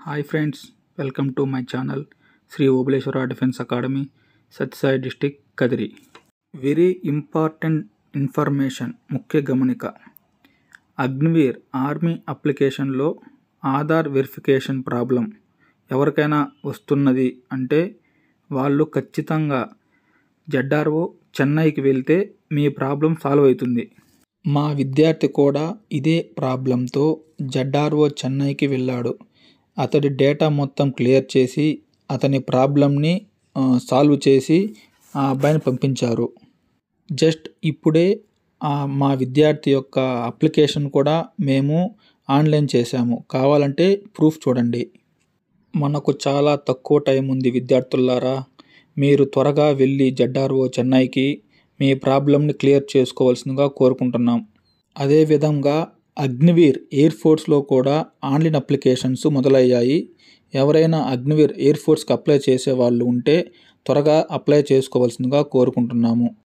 hi friends welcome to my channel Shri Obuleswara defence academy Sathya Sai district Kadiri very important information ముఖ్య గమనిక Agniveer army అప్లికేషన్లో Aadhaar verification problem ఎవరికైనా వస్తున్నది అంటే వాళ్ళు ఖచ్చితంగా జెడ్ఆర్ఓ చెన్నైకి వెళ్తే మీ ప్రాబ్లం సాల్వ్ అవుతుంది మా విద్యార్థి కూడా ఇదే ప్రాబ్లంతో జెడ్ఆర్ఓ చెన్నైకి వెళ్ళాడు అతడి డేటా మొత్తం క్లియర్ చేసి అతని ప్రాబ్లంని సాల్వ్ చేసి ఆ అబ్బాయిని పంపించారు జస్ట్ ఇప్పుడే ఆ మా విద్యార్థి యొక్క అప్లికేషన్ కూడా మేము ఆన్లైన్ చేశాము కావాలంటే ప్రూఫ్ చూడండి మనకు చాలా తక్కువ టైం ఉంది విద్యార్థులారా మీరు త్వరగా వెళ్ళి జెడ్ఆర్ఓ చెన్నైకి మీ ప్రాబ్లమ్ని క్లియర్ చేసుకోవాల్సిందిగా కోరుకుంటున్నాం అదేవిధంగా అగ్నివీర్ ఎయిర్ ఫోర్స్లో కూడా ఆన్లైన్ అప్లికేషన్స్ మొదలయ్యాయి ఎవరైనా అగ్నివీర్ ఎయిర్ ఫోర్స్కి అప్లై చేసే వాళ్ళు ఉంటే త్వరగా అప్లై చేసుకోవాల్సిందిగా కోరుకుంటున్నాము